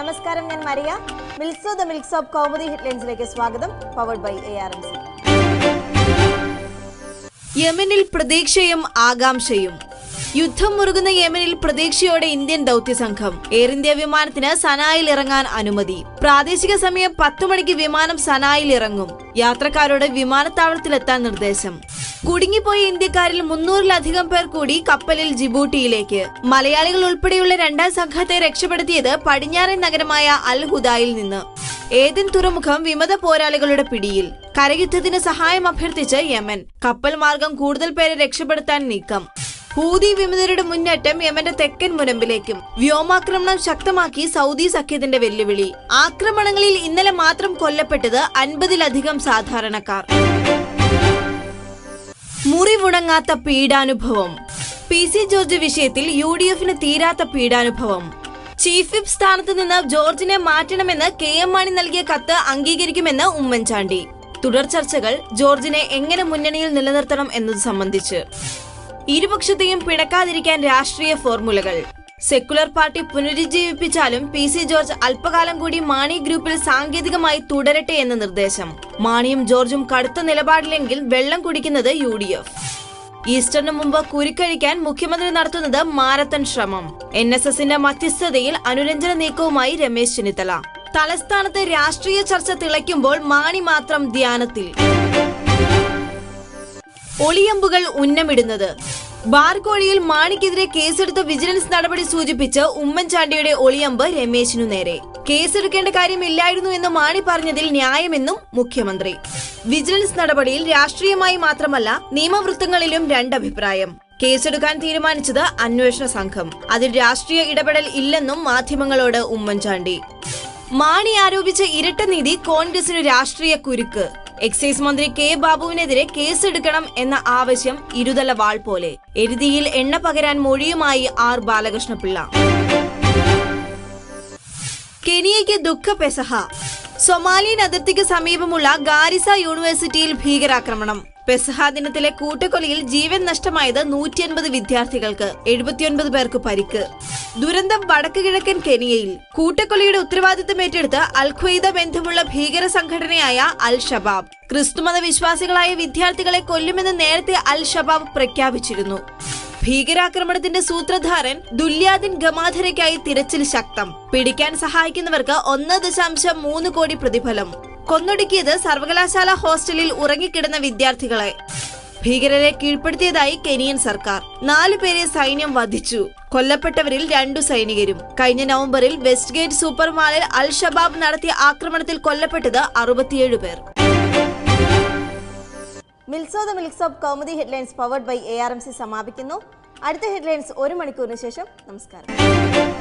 നമസ്കാരം ഞാൻ മരിയ മിൽസോ ദ മിൽക്സ് ഓഫ് കൗമുദി ഹെഡ്ലൈൻസിലേക്ക് സ്വാഗതം powered by A R M C യമനിൽ പ്രതീക്ഷയും ആകാംക്ഷയും യുദ്ധം മുറുകുന്ന യമനിൽ പ്രതീക്ഷയോടെ ഇന്ത്യൻ ദൗത്യ സംഘം എയർ ഇന്ത്യ വിമാനത്തിന് സനായിൽ ഇറങ്ങാൻ അനുമതി പ്രാദേശിക സമയം പത്തു മണിക്ക് വിമാനം സനായിൽ ഇറങ്ങും യാത്രക്കാരോട് വിമാനത്താവളത്തിലെത്താൻ നിർദ്ദേശം കുടുങ്ങിപ്പോയ ഇന്ത്യക്കാരിൽ മുന്നൂറിലധികം പേർ കൂടി കപ്പലിൽ ജിബൂട്ടിയിലേക്ക് മലയാളികൾ ഉൾപ്പെടെയുള്ള രണ്ടാം സംഘത്തെ രക്ഷപ്പെടുത്തിയത് പടിഞ്ഞാറൻ നഗരമായ അൽ ഹുദായിൽ നിന്ന് ഏതൻ തുറമുഖം വിമത പോരാളികളുടെ പിടിയിൽ കരയുദ്ധത്തിന് സഹായം അഭ്യർത്ഥിച്ച് യമൻ കപ്പൽ മാർഗം കൂടുതൽ പേരെ രക്ഷപ്പെടുത്താൻ നീക്കം ഹൂതി വിമതരുടെ മുന്നേറ്റം യമന്റെ തെക്കൻ മുനമ്പിലേക്കും വ്യോമാക്രമണം ശക്തമാക്കി സൗദി സഖ്യത്തിന്റെ വെല്ലുവിളി ആക്രമണങ്ങളിൽ ഇന്നലെ മാത്രം കൊല്ലപ്പെട്ടത് അൻപതിലധികം സാധാരണക്കാർ മുറിവുണങ്ങാത്ത പീഡാനുഭവം പി സി ജോർജ് വിഷയത്തിൽ യു ഡി എഫിന് തീരാത്ത പീഡാനുഭവം ചീഫ് വിപ്പ് സ്ഥാനത്ത് നിന്ന് ജോർജിനെ മാറ്റണമെന്ന് കെ എം മാണി നൽകിയ കത്ത് അംഗീകരിക്കുമെന്ന് ഉമ്മൻചാണ്ടി തുടർ ചർച്ചകൾ ജോർജിനെ എങ്ങനെ മുന്നണിയിൽ നിലനിർത്തണം എന്നത് സംബന്ധിച്ച് ഇരുപക്ഷത്തെയും പിണക്കാതിരിക്കാൻ രാഷ്ട്രീയ ഫോർമുലകൾ സെക്കുലർ പാർട്ടി പുനരുജ്ജീവിപ്പിച്ചാലും പി സി ജോർജ് അല്പകാലം കൂടി മാണി ഗ്രൂപ്പിൽ സാങ്കേതികമായി തുടരട്ടെ എന്ന നിർദ്ദേശം മാണിയും ജോർജും കടുത്ത നിലപാടിലെങ്കിൽ വെള്ളം കുടിക്കുന്നത് യു ഡി എഫ് ഈസ്റ്ററിന് മുമ്പ് കുരുക്കഴിക്കാൻ മുഖ്യമന്ത്രി നടത്തുന്നത് മാരത്തൺ ശ്രമം എൻ എസ് എസിന്റെ മധ്യസ്ഥതയിൽ അനുരഞ്ജന നീക്കവുമായി രമേശ് ചെന്നിത്തല തലസ്ഥാനത്ത് രാഷ്ട്രീയ ചർച്ച തിളയ്ക്കുമ്പോൾ മാണി മാത്രം ധ്യാനത്തിൽ ഒളിയമ്പുകൾ ഉന്നമിടുന്നത് ബാർക്കോഴിയിൽ മാണിക്കെതിരെ കേസെടുത്ത വിജിലൻസ് നടപടി സൂചിപ്പിച്ച് ഉമ്മൻചാണ്ടിയുടെ ഒളിയമ്പ് രമേശിനു നേരെ കേസെടുക്കേണ്ട കാര്യമില്ലായിരുന്നു എന്ന് മാണി പറഞ്ഞതിൽ ന്യായമെന്നും മുഖ്യമന്ത്രി വിജിലൻസ് നടപടിയിൽ രാഷ്ട്രീയമായി മാത്രമല്ല നിയമവൃത്തങ്ങളിലും രണ്ടഭിപ്രായം കേസെടുക്കാൻ തീരുമാനിച്ചത് അന്വേഷണ സംഘം അതിൽ രാഷ്ട്രീയ ഇടപെടൽ ഇല്ലെന്നും മാധ്യമങ്ങളോട് ഉമ്മൻചാണ്ടി മാണി ആരോപിച്ച ഇരട്ട നീതി കോൺഗ്രസിനു രാഷ്ട്രീയ കുരുക്ക് എക്സൈസ് മന്ത്രി കെ ബാബുവിനെതിരെ കേസെടുക്കണം എന്ന ആവശ്യം ഇരുതല വാൾ പോലെ എരുതിയിൽ എണ്ണ പകരാൻ മൊഴിയുമായി ആർ ബാലകൃഷ്ണപിള്ള കെനിയയ്ക്ക് ദുഃഖ പെസഹ സൊമാലിയൻ അതിർത്തിക്ക് സമീപമുള്ള ഗാരിസ യൂണിവേഴ്സിറ്റിയിൽ ഭീകരാക്രമണം പെസഹ ദിനത്തിലെ കൂട്ടക്കൊലയിൽ ജീവൻ നഷ്ടമായത് നൂറ്റി അൻപത് വിദ്യാർത്ഥികൾക്ക് എഴുപത്തിയൊൻപത് പേർക്ക് പരിക്ക് ദുരന്തം വടക്ക് കിഴക്കൻ കെനിയയിൽ കൂട്ടക്കൊലയുടെ ഉത്തരവാദിത്തം ഏറ്റെടുത്ത് അൽഖ്വയ്ദ ബന്ധമുള്ള ഭീകര സംഘടനയായ അൽ ഷബാബ് ക്രിസ്തുമത വിശ്വാസികളായ വിദ്യാർത്ഥികളെ കൊല്ലുമെന്ന് നേരത്തെ അൽ ഷബാബ് പ്രഖ്യാപിച്ചിരുന്നു ഭീകരാക്രമണത്തിന്റെ സൂത്രധാരൻ ദുല്യാദിൻ ഗമാധരയ്ക്കായി തിരച്ചിൽ ശക്തം പിടിക്കാൻ സഹായിക്കുന്നവർക്ക് ഒന്ന് ദശാംശം മൂന്ന് കോടി പ്രതിഫലം കൊന്നൊടുക്കിയത് സർവകലാശാല ഹോസ്റ്റലിൽ ഉറങ്ങിക്കിടന്ന വിദ്യാർത്ഥികളെ ഭീകരരെ കീഴ്പ്പെടുത്തിയതായി കെനിയൻ സർക്കാർ നാലു പേരെ സൈന്യം വധിച്ചു കൊല്ലപ്പെട്ടവരിൽ രണ്ടു സൈനികരും കഴിഞ്ഞ നവംബറിൽ വെസ്റ്റ് ഗേറ്റ് സൂപ്പർ മാളിൽ അൽ ഷബാബ് നടത്തിയ ആക്രമണത്തിൽ കൊല്ലപ്പെട്ടത് അറുപത്തിയേഴ് പേർ മിൽസോ ദ മിൽക്സ് of Kaumudi headlines powered by A R M C സമാപിക്കുന്നു അടുത്ത ഹെഡ്ലൈൻസ് ഒരു മണിക്കൂറിന് ശേഷം നമസ്കാരം